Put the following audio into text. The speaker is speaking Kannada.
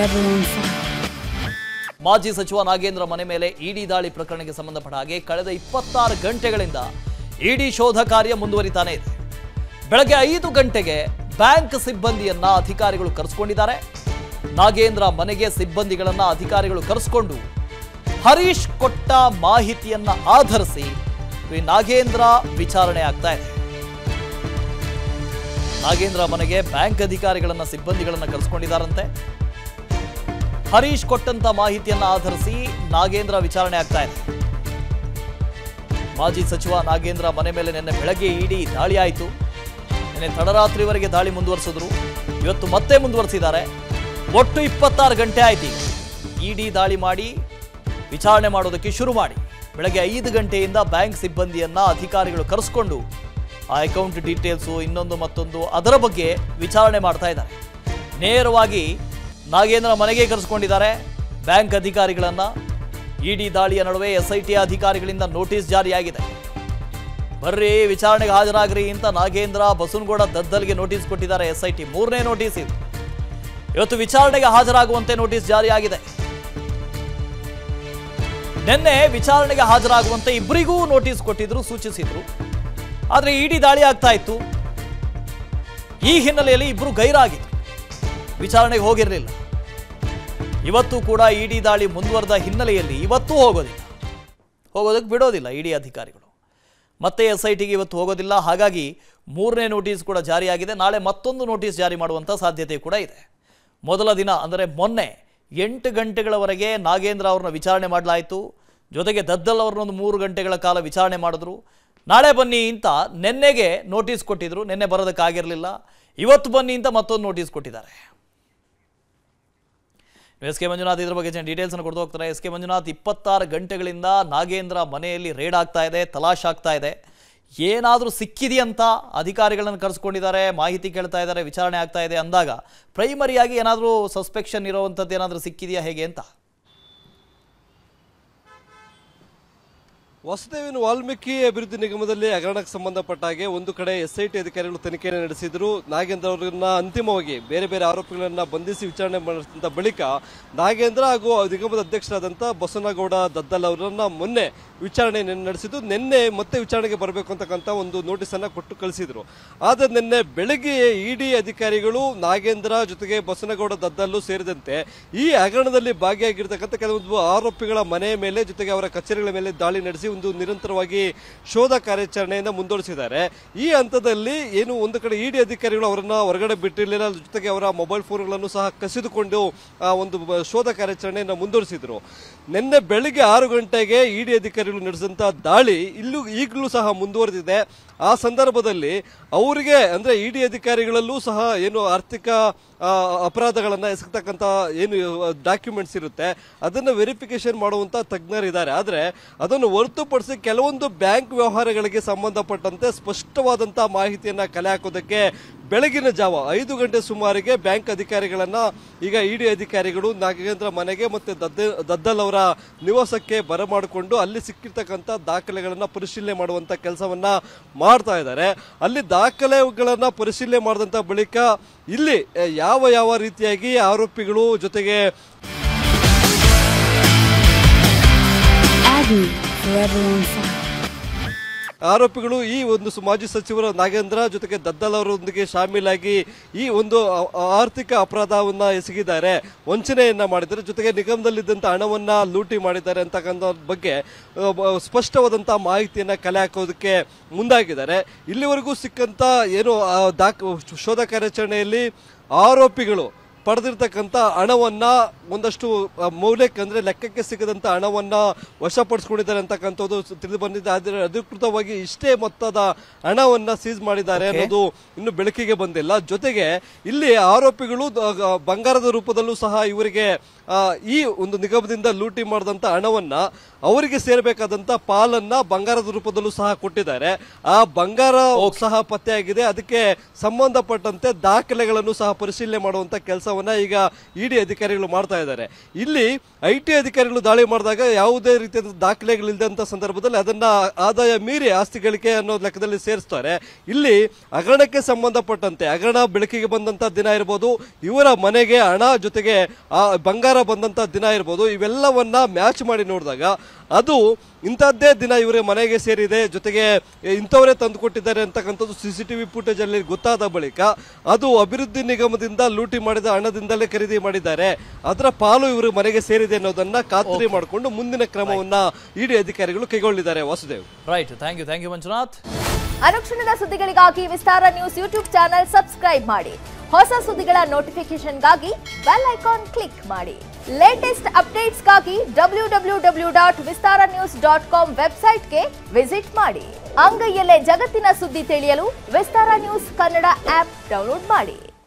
forever on fire. ಮಾಜಿ ಸಚಿವ ನಾಗೇಂದ್ರ ಮನೆ ಮೇಲೆ ಇಡಿ ದಾಳಿ ಪ್ರಕರಣಕ್ಕೆ ಸಂಬಂಧಪಟ್ಟ ಹಾಗೆ ಕಳೆದ ಇಪ್ಪತ್ತಾರು ಗಂಟೆಗಳಿಂದ ಇಡಿ ಶೋಧ ಕಾರ್ಯ ಮುಂದುವರಿತಾನೆ ಇದೆ ಬೆಳಗ್ಗೆ ಐದು ಗಂಟೆಗೆ ಬ್ಯಾಂಕ್ ಸಿಬ್ಬಂದಿಯನ್ನ ಅಧಿಕಾರಿಗಳು ಕರೆಸ್ಕೊಂಡಿದ್ದಾರೆ ನಾಗೇಂದ್ರ ಮನೆಗೆ ಸಿಬ್ಬಂದಿಗಳನ್ನ ಅಧಿಕಾರಿಗಳು ಕರೆಸ್ಕೊಂಡು ಹರೀಶ್ ಕೊಟ್ಟ ಮಾಹಿತಿಯನ್ನ ಆಧರಿಸಿ ಈ ನಾಗೇಂದ್ರ ವಿಚಾರಣೆ ಆಗ್ತಾ ಇದೆ ನಾಗೇಂದ್ರ ಮನೆಗೆ ಬ್ಯಾಂಕ್ ಅಧಿಕಾರಿಗಳನ್ನ ಸಿಬ್ಬಂದಿಗಳನ್ನ ಕರೆಸ್ಕೊಂಡಿದ್ದಾರಂತೆ ಹರೀಶ್ ಕೊಟ್ಟಂತ ಮಾಹಿತಿಯನ್ನ ಆಧರಿಸಿ ನಾಗೇಂದ್ರ ವಿಚಾರಣೆ ಆಗ್ತಾ ಇದೆ ಮಾಜಿ ಸಚಿವ ನಾಗೇಂದ್ರ ಮನೆ ಮೇಲೆ ನಿನ್ನೆ ಬೆಳಗ್ಗೆ ಇಡೀ ದಾಳಿ ಆಯಿತು ನಿನ್ನೆ ತಡರಾತ್ರಿವರೆಗೆ ದಾಳಿ ಮುಂದುವರಿಸಿದ್ರು ಇವತ್ತು ಮತ್ತೆ ಮುಂದುವರಿಸಿದ್ದಾರೆ ಒಟ್ಟು ಇಪ್ಪತ್ತಾರು ಗಂಟೆ ಆಯ್ತು ಈಗ ಇಡಿ ದಾಳಿ ಮಾಡಿ ವಿಚಾರಣೆ ಮಾಡೋದಕ್ಕೆ ಶುರು ಮಾಡಿ ಬೆಳಗ್ಗೆ ಐದು ಗಂಟೆಯಿಂದ ಬ್ಯಾಂಕ್ ಸಿಬ್ಬಂದಿಯನ್ನ ಅಧಿಕಾರಿಗಳು ಕರೆಸ್ಕೊಂಡು ಆ ಅಕೌಂಟ್ ಡೀಟೇಲ್ಸು ಇನ್ನೊಂದು ಮತ್ತೊಂದು ಅದರ ಬಗ್ಗೆ ವಿಚಾರಣೆ ಮಾಡ್ತಾ ಇದ್ದಾರೆ ನೇರವಾಗಿ ನಾಗೇಂದ್ರ ಮನೆಗೆ ಕರೆಸ್ಕೊಂಡಿದ್ದಾರೆ ಬ್ಯಾಂಕ್ ಅಧಿಕಾರಿಗಳನ್ನ ಇಡಿ ದಾಳಿಯ ನಡುವೆ ಎಸ್ ಐ ಟಿ ಅಧಿಕಾರಿಗಳಿಂದ ನೋಟಿಸ್ ಜಾರಿಯಾಗಿದೆ ಬರ್ರಿ ವಿಚಾರಣೆಗೆ ಹಾಜರಾಗ್ರಿ ಅಂತ ನಾಗೇಂದ್ರ ಬಸವನಗೌಡ ದದ್ದಲ್ಗೆ ನೋಟಿಸ್ ಕೊಟ್ಟಿದ್ದಾರೆ ಎಸ್ ಐ ಟಿ ಮೂರನೇ ನೋಟಿಸ್ ಇದು ಇವತ್ತು ವಿಚಾರಣೆಗೆ ಹಾಜರಾಗುವಂತೆ ನೋಟಿಸ್ ಜಾರಿಯಾಗಿದೆ ನಿನ್ನೆ ವಿಚಾರಣೆಗೆ ಹಾಜರಾಗುವಂತೆ ಇಬ್ಬರಿಗೂ ನೋಟಿಸ್ ಕೊಟ್ಟಿದ್ರು ಸೂಚಿಸಿದ್ರು ಆದರೆ ಇಡಿ ದಾಳಿ ಆಗ್ತಾ ಇತ್ತು ಈ ಹಿನ್ನೆಲೆಯಲ್ಲಿ ಇಬ್ಬರು ಗೈರಾಗಿದ್ರು ವಿಚಾರಣೆಗೆ ಹೋಗಿರಲಿಲ್ಲ ಇವತ್ತು ಕೂಡ ಇಡಿ ದಾಳಿ ಮುಂದುವರೆದ ಹಿನ್ನೆಲೆಯಲ್ಲಿ ಇವತ್ತೂ ಹೋಗೋದಿಲ್ಲ ಹೋಗೋದಕ್ಕೆ ಬಿಡೋದಿಲ್ಲ ಇಡಿ ಅಧಿಕಾರಿಗಳು ಮತ್ತೆ ಎಸ್ ಐ ಟಿಗೆ ಇವತ್ತು ಹೋಗೋದಿಲ್ಲ ಹಾಗಾಗಿ ಮೂರನೇ ನೋಟಿಸ್ ಕೂಡ ಜಾರಿಯಾಗಿದೆ ನಾಳೆ ಮತ್ತೊಂದು ನೋಟಿಸ್ ಜಾರಿ ಮಾಡುವಂಥ ಸಾಧ್ಯತೆ ಕೂಡ ಇದೆ ಮೊದಲ ದಿನ ಅಂದರೆ ಮೊನ್ನೆ ಎಂಟು ಗಂಟೆಗಳವರೆಗೆ ನಾಗೇಂದ್ರ ಅವ್ರನ್ನ ವಿಚಾರಣೆ ಮಾಡಲಾಯಿತು ಜೊತೆಗೆ ದದ್ದಲ್ ಅವ್ರನ್ನೊಂದು ಮೂರು ಗಂಟೆಗಳ ಕಾಲ ವಿಚಾರಣೆ ಮಾಡಿದ್ರು ನಾಳೆ ಬನ್ನಿ ಅಂತ ನಿನ್ನೆಗೆ ನೋಟಿಸ್ ಕೊಟ್ಟಿದ್ರು ನಿನ್ನೆ ಬರೋದಕ್ಕಾಗಿರಲಿಲ್ಲ ಇವತ್ತು ಬನ್ನಿ ಅಂತ ಮತ್ತೊಂದು ನೋಟಿಸ್ ಕೊಟ್ಟಿದ್ದಾರೆ ಎಸ್ ಕೆ ಮಂಜುನಾಥ್ ಇದ್ರ ಬಗ್ಗೆ ಡೀಟೇಲ್ಸ್ ಅನ್ನು ಕೊಡ್ತಾ ಹೋಗ್ತಾರೆ ಎಸ್ ಕೆ ಮಂಜುನಾಥ್ ಇಪ್ಪತ್ತಾರು ಗಂಟೆಗಳಿಂದ ನಾಗೇಂದ್ರ ಮನೆಯಲ್ಲಿ ರೇಡ್ ಆಗ್ತಾ ಇದೆ ತಲಾಶ್ ಆಗ್ತಾ ಇದೆ ಏನಾದರೂ ಸಿಕ್ಕಿದೆಯಂತ ಅಧಿಕಾರಿಗಳನ್ನು ಕರೆಸ್ಕೊಂಡಿದ್ದಾರೆ ಮಾಹಿತಿ ಕೇಳ್ತಾ ಇದ್ದಾರೆ ವಿಚಾರಣೆ ಆಗ್ತಾ ಇದೆ ಅಂದಾಗ ಪ್ರೈಮರಿಯಾಗಿ ಏನಾದರೂ ಸಸ್ಪೆಕ್ಷನ್ ಇರುವಂಥದ್ದು ಏನಾದರೂ ಸಿಕ್ಕಿದೆಯಾ ಹೇಗೆ ಅಂತ ವಸುದೇವನ ವಾಲ್ಮೀಕಿ ಅಭಿವೃದ್ಧಿ ನಿಗಮದಲ್ಲಿ ಹಗರಣಕ್ಕೆ ಸಂಬಂಧಪಟ್ಟ ಹಾಗೆ ಒಂದು ಕಡೆ ಎಸ್ ಐ ಟಿ ಅಧಿಕಾರಿಗಳು ತನಿಖೆಯನ್ನು ನಡೆಸಿದ್ರು ನಾಗೇಂದ್ರ ಅವರನ್ನ ಅಂತಿಮವಾಗಿ ಬೇರೆ ಬೇರೆ ಆರೋಪಿಗಳನ್ನ ಬಂಧಿಸಿ ವಿಚಾರಣೆ ಮಾಡಿದ ಬಳಿಕ ನಾಗೇಂದ್ರ ಹಾಗೂ ನಿಗಮದ ಅಧ್ಯಕ್ಷರಾದಂಥ ಬಸವನಗೌಡ ದದ್ದಲ್ ಅವರನ್ನ ಮೊನ್ನೆ ವಿಚಾರಣೆ ನಡೆಸಿದ್ದು ನಿನ್ನೆ ಮತ್ತೆ ವಿಚಾರಣೆಗೆ ಬರಬೇಕು ಅಂತಕ್ಕಂಥ ಒಂದು ನೋಟಿಸ್ ಅನ್ನ ಕೊಟ್ಟು ಕಳಿಸಿದ್ರು ಆದ್ರೆ ನಿನ್ನೆ ಬೆಳಗ್ಗೆ ಇಡಿ ಅಧಿಕಾರಿಗಳು ನಾಗೇಂದ್ರ ಜೊತೆಗೆ ಬಸವನಗೌಡ ದದ್ದಲ್ಲು ಸೇರಿದಂತೆ ಈ ಹಗರಣದಲ್ಲಿ ಭಾಗಿಯಾಗಿರ್ತಕ್ಕಂಥ ಕೆಲವೊಂದು ಆರೋಪಿಗಳ ಮನೆ ಮೇಲೆ ಜೊತೆಗೆ ಅವರ ಕಚೇರಿಗಳ ಮೇಲೆ ದಾಳಿ ನಡೆಸಿ ಒಂದು ನಿರಂತರವಾಗಿ ಶೋಧ ಕಾರ್ಯಾಚರಣೆಯನ್ನು ಮುಂದುವರಿಸಿದ್ದಾರೆ ಈ ಹಂತದಲ್ಲಿ ಏನು ಒಂದು ಕಡೆ ಇಡಿ ಅಧಿಕಾರಿಗಳು ಅವರನ್ನ ಹೊರಗಡೆ ಬಿಟ್ಟಿರಲಿಲ್ಲ ಜೊತೆಗೆ ಅವರ ಮೊಬೈಲ್ ಫೋನ್ಗಳನ್ನು ಸಹ ಕಸಿದುಕೊಂಡು ಆ ಒಂದು ಬ- ಶೋಧ ಕಾರ್ಯಾಚರಣೆಯನ್ನು ಮುಂದುವರಿಸಿದ್ರು ನಿನ್ನೆ ಬೆಳಿಗ್ಗೆ ಆರು ಗಂಟೆಗೆ ಇಡಿ ಅಧಿಕಾರಿಗಳು ನಡೆಸಿದಂತ ದಾಳಿ ಇಲ್ಲೂ ಈಗಲೂ ಸಹ ಮುಂದುವರೆದಿದೆ ಆ ಸಂದರ್ಭದಲ್ಲಿ ಅವರಿಗೆ ಅಂದ್ರೆ ಇಡಿ ಅಧಿಕಾರಿಗಳಲ್ಲೂ ಸಹ ಏನು ಆರ್ಥಿಕ ಆ, ಅಪರಾಧಗಳನ್ನ ಎಸಗತಕ್ಕಂತ ಏನು ಡಾಕ್ಯುಮೆಂಟ್ಸ್ ಇರುತ್ತೆ ಅದನ್ನ ವೆರಿಫಿಕೇಶನ್ ಮಾಡುವಂತ ತಜ್ಞರಿದ್ದಾರೆ ಆದ್ರೆ ಅದನ್ನು ಹೊರತುಪಡಿಸಿ ಕೆಲವೊಂದು ಬ್ಯಾಂಕ್ ವ್ಯವಹಾರಗಳಿಗೆ ಸಂಬಂಧಪಟ್ಟಂತೆ ಸ್ಪಷ್ಟವಾದಂತ ಮಾಹಿತಿಯನ್ನ ಕಲೆ ಹಾಕೋದಕ್ಕೆ ಬೆಳಗಿನ ಜಾವ ಐದು ಗಂಟೆ ಸುಮಾರಿಗೆ ಬ್ಯಾಂಕ್ ಅಧಿಕಾರಿಗಳನ್ನ ಈಗ ಇಡಿ ಅಧಿಕಾರಿಗಳು ನಾಗೇಂದ್ರ ಮನೆಗೆ ಮತ್ತೆ ದದ್ದ ದದ್ದಲ್ ಅವರ ನಿವಾಸಕ್ಕೆ ಬರಮಾಡಿಕೊಂಡು ಅಲ್ಲಿ ಸಿಕ್ಕಿರ್ತಕ್ಕಂಥ ದಾಖಲೆಗಳನ್ನ ಪರಿಶೀಲನೆ ಮಾಡುವಂತ ಕೆಲಸವನ್ನ ಮಾಡ್ತಾ ಇದ್ದಾರೆ ಅಲ್ಲಿ ದಾಖಲೆಗಳನ್ನ ಪರಿಶೀಲನೆ ಮಾಡಿದಂತ ಬಳಿಕ ಇಲ್ಲಿ ಅಹ್, ಯಾವ ಯಾವ ರೀತಿಯಾಗಿ ಆರೋಪಿಗಳು ಜೊತೆಗೆ Agony forever on fire. ಆರೋಪಿಗಳು ಈ ಒಂದು ಸು- ಮಾಜಿ ಸಚಿವರು ನಾಗೇಂದ್ರ ಜೊತೆಗೆ ದದ್ದಲ್ ಅವರೊಂದಿಗೆ ಶಾಮೀಲಾಗಿ ಈ ಒಂದು ಆ- ಆ- ಆರ್ಥಿಕ ಅಪರಾಧವನ್ನ ಎಸಗಿದ್ದಾರೆ ವಂಚನೆಯನ್ನ ಮಾಡಿದ್ದಾರೆ ಜೊತೆಗೆ ನಿಗಮದಲ್ಲಿದ್ದಂತ ಹಣವನ್ನ ಲೂಟಿ ಮಾಡಿದ್ದಾರೆ ಅಂತಕ್ಕಂಥ ಬಗ್ಗೆ ಆ, ಬ- ಸ್ಪಷ್ಟವಾದಂತ ಮಾಹಿತಿಯನ್ನ ಕಲೆ ಹಾಕೋದಕ್ಕೆ ಮುಂದಾಗಿದ್ದಾರೆ ಇಲ್ಲಿವರೆಗೂ ಸಿಕ್ಕಂತ ಏನು ಆ, ದಾಖ ಶೋಧ ಕಾರ್ಯಾಚರಣೆಯಲ್ಲಿ ಆರೋಪಿಗಳು ಪಡೆದಿರ್ತಕ್ಕಂಥ ಹಣವನ್ನ ಒಂದಷ್ಟು ಆ, ಮೌಲ್ಯಕ್ಕೆ ಅಂದ್ರೆ ಲೆಕ್ಕಕ್ಕೆ ಸಿಗದಂತ ಹಣವನ್ನ ವಶಪಡಿಸಿಕೊಂಡಿದ್ದಾರೆ ಅಂತಕ್ಕಂಥದ್ದು ತಿಳಿದು ಬಂದಿದೆ ಆದರೆ ಅಧಿಕೃತವಾಗಿ ಇಷ್ಟೇ ಮೊತ್ತದ ಹಣವನ್ನ ಸೀಸ್ ಮಾಡಿದ್ದಾರೆ Okay. ಅನ್ನೋದು ಇನ್ನು ಬೆಳಕಿಗೆ ಬಂದಿಲ್ಲ ಜೊತೆಗೆ ಇಲ್ಲಿ ಆರೋಪಿಗಳು ದ- ಗ- ಬಂಗಾರದ ರೂಪದಲ್ಲೂ ಸಹ ಇವರಿಗೆ ಆ, ಈ ಒಂದು ನಿಗಮದಿಂದ ಲೂಟಿ ಮಾಡಿದಂತ ಹಣವನ್ನ ಅವರಿಗೆ ಸೇರಬೇಕಾದಂತ ಪಾಲನ್ನ ಬಂಗಾರದ ರೂಪದಲ್ಲೂ ಸಹ ಕೊಟ್ಟಿದ್ದಾರೆ ಆ ಬಂಗಾರ ಸಹ ಪತ್ತೆಯಾಗಿದೆ ಅದಕ್ಕೆ ಸಂಬಂಧಪಟ್ಟಂತೆ ದಾಖಲೆಗಳನ್ನು ಸಹ ಪರಿಶೀಲನೆ ಮಾಡುವಂತ ಕೆಲಸ ಕೆಲಸವನ್ನ ಈಗ ಇಡಿ ಅಧಿಕಾರಿಗಳು ಮಾಡ್ತಾ ಇದ್ದಾರೆ ಇಲ್ಲಿ ಐ ಟಿ ಅಧಿಕಾರಿಗಳು ದಾಳಿ ಮಾಡಿದಾಗ ಯಾವುದೇ ರೀತಿಯಾದ ದಾಖಲೆಗಳಿಲ್ಲದಂತ ಸಂದರ್ಭದಲ್ಲಿ ಅದನ್ನ ಆದಾಯ ಮೀರಿ ಆಸ್ತಿ ಗಳಿಕೆ ಅನ್ನೋ ಲೆಕ್ಕದಲ್ಲಿ ಸೇರಿಸ್ತಾರೆ ಇಲ್ಲಿ ಹಗರಣಕ್ಕೆ ಸಂಬಂಧಪಟ್ಟಂತೆ ಹಗರಣ ಬೆಳಕಿಗೆ ಬಂದಂತ ದಿನ ಇರ್ಬೋದು ಇವರ ಮನೆಗೆ ಹಣ ಜೊತೆಗೆ ಆ ಬಂಗಾರ ಬಂದಂತ ದಿನ ಇರ್ಬೋದು ಇವೆಲ್ಲವನ್ನ ಮ್ಯಾಚ್ ಮಾಡಿ ನೋಡಿದಾಗ ಅದು ಇಂಥದ್ದೇ ದಿನ ಇವರ ಮನೆಗೆ ಸೇರಿದೆ ಜೊತೆಗೆ ಇಂಥವರೇ ತಂದು ಕೊಟ್ಟಿದ್ದಾರೆ ಅಂತಕ್ಕಂಥದ್ದು ಸಿ ಸಿ ಟಿವಿ ಫುಟೇಜ್ ಅಲ್ಲಿ ಗೊತ್ತಾದ ಬಳಿಕ ಅದು ಅಭಿವೃದ್ಧಿ ನಿಗಮದಿಂದ ಲೂಟಿ ಮಾಡಿದ ಹಣದಿಂದಲೇ ಖರೀದಿ ಮಾಡಿದ್ದಾರೆ ಅದರ ಪಾಲು ಇವರು ಮನೆಗೆ ಸೇರಿದೆ ಅನ್ನೋದನ್ನ ಖಾತ್ರಿ ಮಾಡಿಕೊಂಡು ಮುಂದಿನ ಕ್ರಮವನ್ನ ಇಡಿ ಅಧಿಕಾರಿಗಳು ಕೈಗೊಂಡಿದ್ದಾರೆ Vasudev right thank you thank you Manjunath ಅನುಕ್ಷಣದ ಸುದ್ದಿಗಳಿಗಾಗಿ Vistara news YouTube channel subscribe ಮಾಡಿ ಹೊಸ ಸುದ್ದಿಗಳ ನೋಟಿಫಿಕೇಶನ್ಗಾಗಿ ಬೆಲ್ ಐಕಾನ್ ಕ್ಲಿಕ್ ಮಾಡಿ ಲೇಟೆಸ್ಟ್ ಅಪ್ಡೇಟ್ಸ್ಗಾಗಿ W W W dot Vistara news dot com ವೆಬ್ಸೈಟ್ಗೆ ವಿಸಿಟ್ ಮಾಡಿ ಅಂಗೈಯಲ್ಲೇ ಜಗತ್ತಿನ ಸುದ್ದಿ ತಿಳಿಯಲು Vistara news Kannada app download ಮಾಡಿ